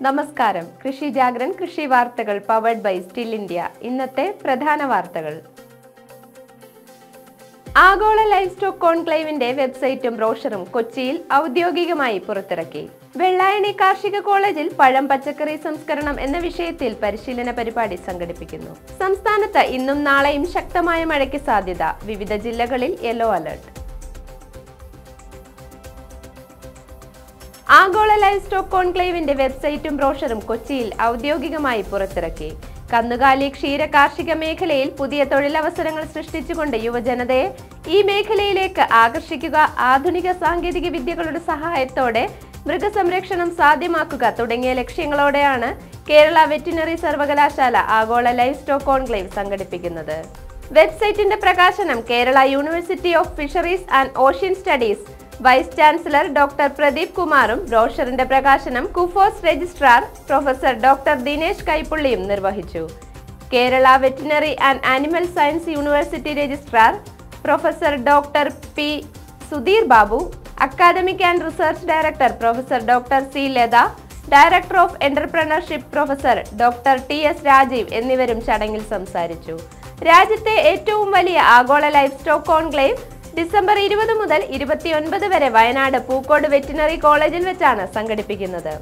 നമസ്കാരം കൃഷി ജാഗ്രൻ കൃഷി വാർത്തകൾ പവർഡ് ബൈ സ്റ്റിൽ ഇന്ത്യ ഇന്നത്തെ പ്രധാന വാർത്തകൾ ആഗോള ലൈഫ് സ്റ്റോക്ക് കോൺക്ലേവിന്റെ വെബ്സൈറ്റും ബ്രോഷറും കൊച്ചിയിൽ ഔദ്യോഗികമായി പുറത്തിറക്കി വെള്ളായണി കാർഷിക കോളേജിൽ പഴം പച്ചക്കറി സംസ്കരണം എന്ന വിഷയത്തിൽ പരിശീലന പരിപാടി സംഘടിപ്പിക്കുന്നു സംസ്ഥാനത്ത് ഇന്നും നാളെയും ശക്തമായ മഴയ്ക്ക് സാധ്യത വിവിധ ജില്ലകളിൽ യെല്ലോ അലർട്ട് ആഗോള ലൈഫ് സ്റ്റോക്ക് കോൺക്ലേവിന്റെ വെബ്സൈറ്റും ബ്രോഷറും കൊച്ചിയിൽ ഔദ്യോഗികമായി പുറത്തിറക്കി കന്നുകാലി ക്ഷീര കാർഷിക മേഖലയിൽ പുതിയ തൊഴിലവസരങ്ങൾ സൃഷ്ടിച്ചുകൊണ്ട് യുവജനതയെ ഈ മേഖലയിലേക്ക് ആകർഷിക്കുക ആധുനിക സാങ്കേതിക വിദ്യകളുടെ സഹായത്തോടെ മൃഗസംരക്ഷണം സാധ്യമാക്കുക തുടങ്ങിയ ലക്ഷ്യങ്ങളോടെയാണ് കേരള വെറ്റിനറി സർവകലാശാല ആഗോള ലൈഫ് സ്റ്റോക്ക് കോൺക്ലേവ് സംഘടിപ്പിക്കുന്നത് വെബ്സൈറ്റിന്റെ പ്രകാശനം Kerala university of fisheries and ocean studies vice chancellor doctor Pradeep കുമാറും ബ്രോഷറിന്റെ പ്രകാശനം KUFOS registrar professor doctor Dinesh കൈപ്പുള്ളിയും നിർവഹിച്ചു Kerala veterinary and animal science university registrar professor doctor P Sudheer Babu academic and research director professor doctor C Latha director of entrepreneurship professor doctor T S Rajeev എന്നിവരും ചടങ്ങിൽ സംസാരിച്ചു രാജ്യത്തെ ഏറ്റവും വലിയ ആഗോള ലൈഫ് സ്റ്റോക്ക് കോൺക്ലേവ് ഡിസംബർ ഇരുപത് മുതൽ ഇരുപത്തിയൊൻപത് വരെ വയനാട് പൂക്കോട് വെറ്റിനറി കോളേജിൽ വെച്ചാണ് സംഘടിപ്പിക്കുന്നത്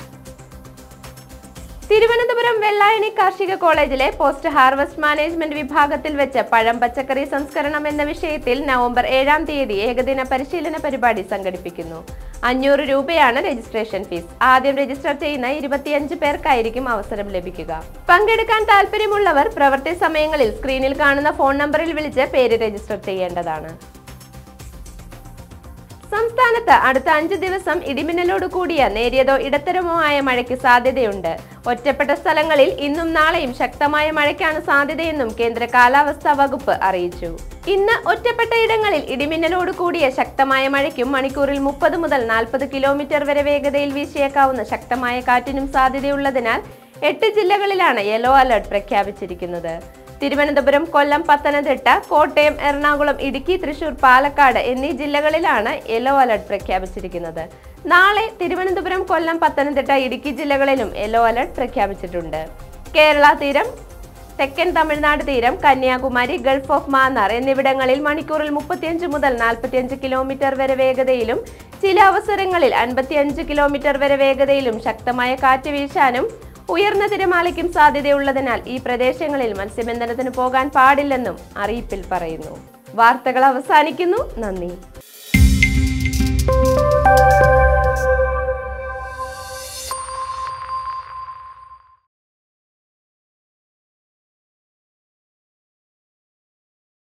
തിരുവനന്തപുരം വെള്ളായണി കാർഷിക കോളേജിലെ പോസ്റ്റ് ഹാർവസ്റ്റ് മാനേജ്മെന്റ് വിഭാഗത്തിൽ വെച്ച് പഴം പച്ചക്കറി സംസ്കരണം എന്ന വിഷയത്തിൽ നവംബർ ഏഴാം തീയതി ഏകദിന പരിശീലന പരിപാടി സംഘടിപ്പിക്കുന്നു അഞ്ഞൂറ് രൂപയാണ് രജിസ്ട്രേഷൻ ഫീസ് ആദ്യം രജിസ്റ്റർ ചെയ്യുന്ന ഇരുപത്തിയഞ്ച് പേർക്കായിരിക്കും അവസരം ലഭിക്കുക പങ്കെടുക്കാൻ താല്പര്യമുള്ളവർ പ്രവൃത്തി സമയങ്ങളിൽ സ്ക്രീനിൽ കാണുന്ന ഫോൺ നമ്പറിൽ വിളിച്ച് പേര് രജിസ്റ്റർ ചെയ്യേണ്ടതാണ് സംസ്ഥാനത്ത് അടുത്ത അഞ്ച് ദിവസം ഇടിമിന്നലോട് കൂടിയ നേരിയതോ ഇടത്തരമോ ആയ മഴയ്ക്ക് സാധ്യതയുണ്ട് ഒറ്റപ്പെട്ട സ്ഥലങ്ങളിൽ ഇന്നും നാളെയും ശക്തമായ മഴയ്ക്കാണ് സാധ്യതയെന്നും കേന്ദ്ര കാലാവസ്ഥാ വകുപ്പ് അറിയിച്ചു ഇന്ന് ഒറ്റപ്പെട്ട ഇടങ്ങളിൽ ഇടിമിന്നലോട് കൂടിയ ശക്തമായ മഴയ്ക്കും മണിക്കൂറിൽ മുപ്പത് മുതൽ നാൽപ്പത് കിലോമീറ്റർ വരെ വേഗതയിൽ വീശിയേക്കാവുന്ന ശക്തമായ കാറ്റിനും സാധ്യതയുള്ളതിനാൽ എട്ട് ജില്ലകളിലാണ് യെല്ലോ അലർട്ട് പ്രഖ്യാപിച്ചിരിക്കുന്നത് തിരുവനന്തപുരം കൊല്ലം പത്തനംതിട്ട കോട്ടയം എറണാകുളം ഇടുക്കി തൃശൂർ പാലക്കാട് എന്നീ ജില്ലകളിലാണ് യെല്ലോ അലർട്ട് പ്രഖ്യാപിച്ചിരിക്കുന്നത് നാളെ തിരുവനന്തപുരം കൊല്ലം പത്തനംതിട്ട ഇടുക്കി ജില്ലകളിലും യെല്ലോ അലർട്ട് പ്രഖ്യാപിച്ചിട്ടുണ്ട് കേരള തീരം തെക്കൻ തമിഴ്നാട് തീരം കന്യാകുമാരി ഗൾഫ് ഓഫ് മാന്നാർ എന്നിവിടങ്ങളിൽ മണിക്കൂറിൽ മുപ്പത്തിയഞ്ച് മുതൽ നാൽപ്പത്തിയഞ്ച് കിലോമീറ്റർ വരെ വേഗതയിലും ചില അവസരങ്ങളിൽ അൻപത്തിയഞ്ച് കിലോമീറ്റർ വരെ വേഗതയിലും ശക്തമായ കാറ്റ് വീശാനും ഉയർന്ന തിരമാലയ്ക്കും സാധ്യതയുള്ളതിനാൽ ഈ പ്രദേശങ്ങളിൽ മത്സ്യബന്ധനത്തിന് പോകാൻ പാടില്ലെന്നും അറിയിപ്പിൽ പറയുന്നു വാർത്തകൾ അവസാനിക്കുന്നു നന്ദി